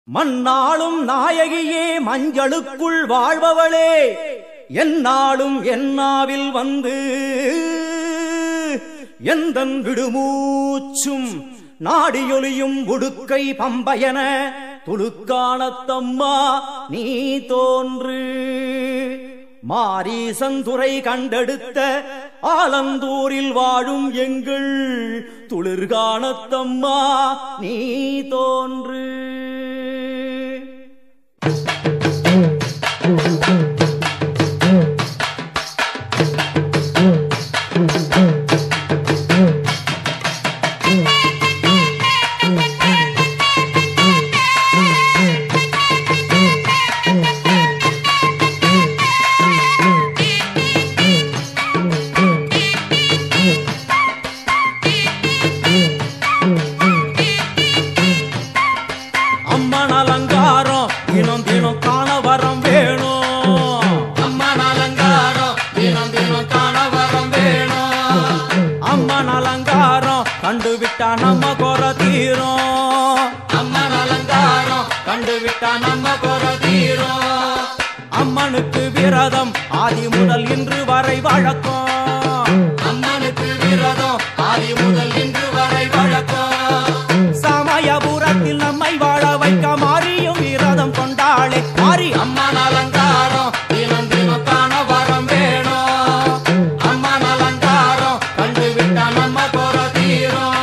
மண்ணாளும் நாயகியே மஞ்சளுக்குள் வாழ்பவளே என்னாலும் என்னாவில் வந்து எந்தன் விடுமூச்சும் நாடியொலியும் உடுக்கை பம்பயன துளுக்கானத்தம்மா நீ தோன்று மாரீசந்துரை கண்டெடுத்த ஆலந்தூரில் வாழும் எங்கள் துளிர்கானத்தம்மா நீ தோன்று அம்மன் அலங்காரம் தினம் தினம் காண வரம் வேணும் அம்மன் அலங்காரம் தினம் தினம் காண வரம் வேணும் அம்மன் அலங்காரம் கண்டு விட்டா நம்ம குற தீரும் அம்மன் அலங்காரம் கண்டு விட்டா நம்ம குற தீரும் அம்மனுக்கு விரதம் ஆதி முதல் இன்று வரை வழக்கம் அம்மனுக்கு விரதம் ஆதி முதல் இன்று வரை வழக்கம் சமயபுரத்தில் நம்மை வாழ வைக்க மாறியும் விரதம் கொண்டாளே மாறி அம்மன் அலங்காரம் தினம் தினம் காண வரம் வேணும் அம்மன் அலங்காரம் கண்டு விட்டா நம்ம குற தீரும்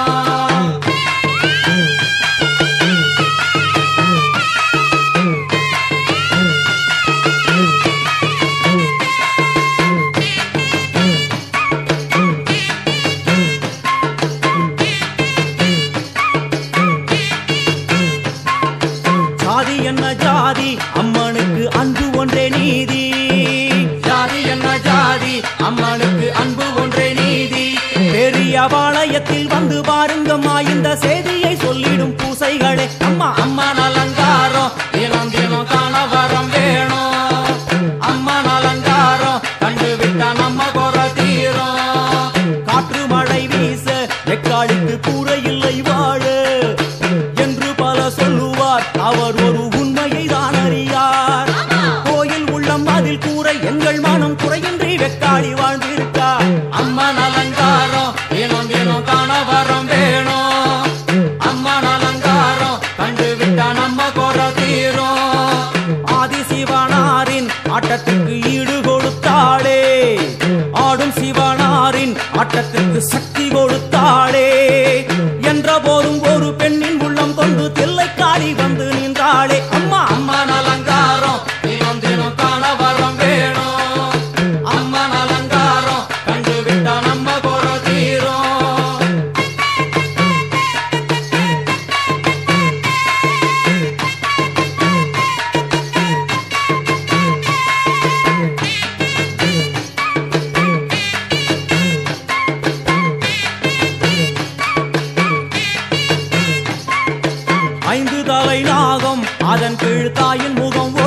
ஜாதி என்ன ஜாதி அம்மனுக்கு அன்பு ஒன்றே நீதி ஜாதி என்ன ஜாதி அம்மனுக்கு அன்பு ஒன்றே நீதி பெரிய பாளையத்தில் வந்து பாருங்கம்மா இந்த செய்தியை சொல்லிடும் பூசைகளே அம்மா அம்மன் அலங்காரம் தினம் தினம் காண வரம் வேணும் அம்மன் அலங்காரம் கண்டு விட்டா நம்ம குற தீரும் காற்று மழை வீச எக்காலுக்கு கூரை இல்லை வாழ என்று பல சொல்லுவார் அவர் ஒரு உண்மையை தான் அறியார் கோயில் உள்ளம் அதில் கூரை எங்கள் மனம் குறையின்றி வெக்காளி வாழ்ந்திருக்கார் அம்மன் அலங்காரம் தினம் தினம் காண வரம் வேணும் அம்மன் அலங்காரம் கண்டு விட்டா நம்ம குற தீரும் ஆதி சிவனாரின் ஆட்டத்துக்கு ஈடு கொடுத்தாளே ஆடும் சிவனாரின் ஆட்டத்துக்கு சக்தி கொடுத்தாளே என்ற போதும் ஒரு பெண்ணின் உள்ளம் கொண்டு தில்லைக்காரி வந்து நின்றாளே அம்மா அம்மன் அலங்காரம் தினம் தினம் காண வரம் வேணும் அம்மன் அலங்காரம் கண்டு விட்டா நம்ம குற தீரும் ஐந்து தலை நாகம் அதன் கீழ் தாயின் முகம்